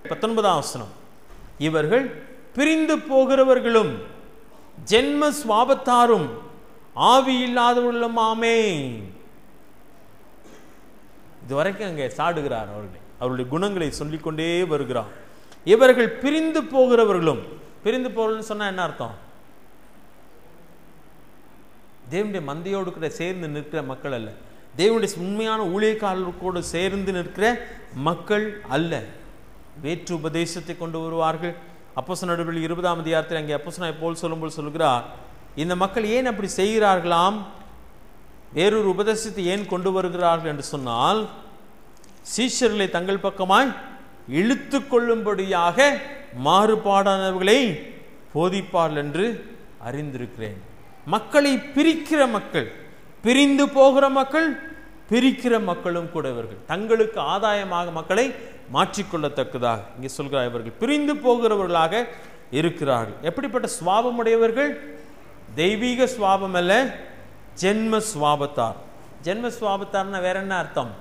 பத்தொன்பதாம் வசனம் இவர்கள் பிரிந்து போகிறவர்களும் ஜென்ம சுவாபத்தாரும் ஆவி இல்லாதவர்களும் ஆமே இதுவரைக்கும் அங்கே சாடுகிறார் அவர்களை அவருடைய குணங்களை சொல்லிக்கொண்டே வருகிறார் இவர்கள் பிரிந்து போகிறவர்களும் பிரிந்து போகிறவர்கள் சொன்னா என்ன அர்த்தம் தேவனுடைய மந்தையோடு கூட சேர்ந்து நிற்கிற மக்கள் அல்ல தேவனுடைய உண்மையான ஊழியக்காரர்களோடு சேர்ந்து நிற்கிற மக்கள் அல்ல வேற்று உபதேசத்தை கொண்டு வருவார்கள் அப்போஸ் நடுவில் இருபதாம் அதிகாரத்தில் அங்கே அப்போசனாய் போல் சொல்லும்போது சொல்கிறார் இந்த மக்கள் ஏன் அப்படி செய்கிறார்களாம் வேறொரு உபதேசத்தை ஏன் கொண்டு வருகிறார்கள் என்று சொன்னால் சீஷர்களை தங்கள் பக்கமாய் இழுத்து கொள்ளும்படியாக மாறுபாடானவர்களை போதிப்பார்கள் என்று அறிந்திருக்கிறேன் மக்களை பிரிக்கிற மக்கள் பிரிந்து போகிற மக்கள் பிரிக்கிற மக்களும் கூட இவர்கள் தங்களுக்கு ஆதாயமாக மக்களை மாற்றிக்கொள்ளத்தக்கதாக இங்கே சொல்கிறார் இவர்கள் பிரிந்து போகிறவர்களாக இருக்கிறார்கள் எப்படிப்பட்ட சுவாபமுடையவர்கள் தெய்வீக சுவாபம் அல்ல ஜென்ம சுவாபத்தார் ஜென்ம சுவாபத்தார்னா வேற என்ன அர்த்தம்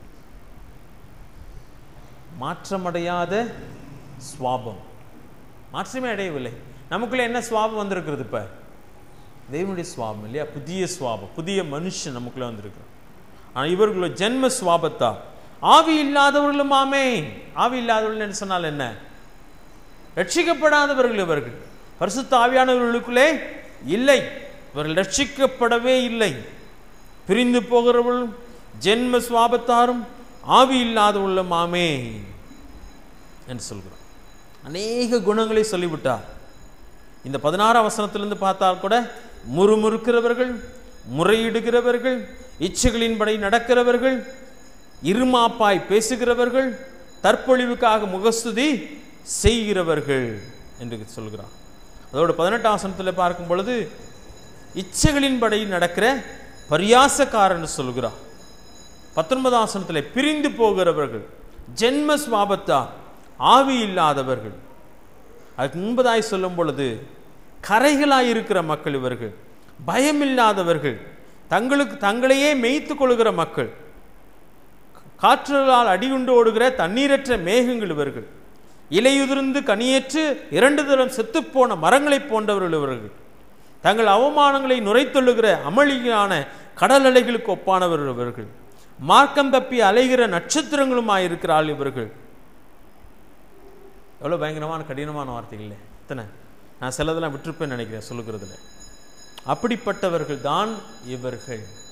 மாற்றமடையாத சுவாபம் மாற்றமே அடையவில்லை நமக்குள்ள என்ன சுவாபம் வந்திருக்கிறது இப்ப தெய்வனுடைய சுவாபம் இல்லையா புதிய சுவாபம் புதிய மனுஷன் நமக்குள்ள வந்திருக்கிறார் ஆனால் இவர்களோட ஜென்ம சுவாபத்தா ஆவி இல்லாதவர்களும் ஆமே ஆவி இல்லாதவர்கள் என்று சொன்னால் என்ன ரட்சிக்கப்படாதவர்கள் இவர்கள் பரிசுத்த ஆவியானவர்களுக்குள்ளே இல்லை இவர்கள் ரட்சிக்கப்படவே இல்லை பிரிந்து போகிறவர்களும் ஜென்ம சுவாபத்தாரும் ஆவி இல்லாதவர்களும் ஆமே என்று சொல்கிறார் அநேக குணங்களை சொல்லிவிட்டார் இந்த பதினாறாம் வசனத்திலிருந்து பார்த்தால் கூட முறுமுறுக்கிறவர்கள் முறையிடுகிறவர்கள் இச்சைகளின்படி நடக்கிறவர்கள் இருமாப்பாய் பேசுகிறவர்கள் தற்பொழிவுக்காக முகஸ்துதி செய்கிறவர்கள் என்று சொல்கிறார் அதோட பதினெட்டாம் வசனத்தில் பார்க்கும் பொழுது இச்சைகளின்படி நடக்கிற பரியாசக்காரன் சொல்கிறார் பத்தொன்பதாம் வசனத்தில் பிரிந்து போகிறவர்கள் ஜென்ம சுவாபத்தா ஆவி இல்லாதவர்கள் அதுக்கு முன்பதாய் சொல்லும் பொழுது கரைகளாய் இருக்கிற மக்கள் இவர்கள் பயமில்லாதவர்கள் தங்களுக்கு தங்களையே மேய்த்து கொள்கிற மக்கள் காற்றுகளால் அடியுண்டு ஓடுகிற தண்ணீரற்ற மேகங்கள் இவர்கள் இலையுதிர்ந்து கனியேற்று இரண்டு தரம் செத்துப்போன மரங்களைப் போன்றவர்கள் இவர்கள் தங்கள் அவமானங்களை நுரைத்தொள்ளுகிற அமளியான கடல் அலைகளுக்கு ஒப்பானவர்கள் இவர்கள் மார்க்கம் தப்பி அலைகிற நட்சத்திரங்களுமாயிருக்கிறாள் இவர்கள் எவ்வளோ பயங்கரமான கடினமான வார்த்தைகள் இல்லை இத்தனை நான் சிலதெல்லாம் விட்டுருப்பேன்னு நினைக்கிறேன் சொல்லுகிறதுல அப்படிப்பட்டவர்கள் தான் இவர்கள்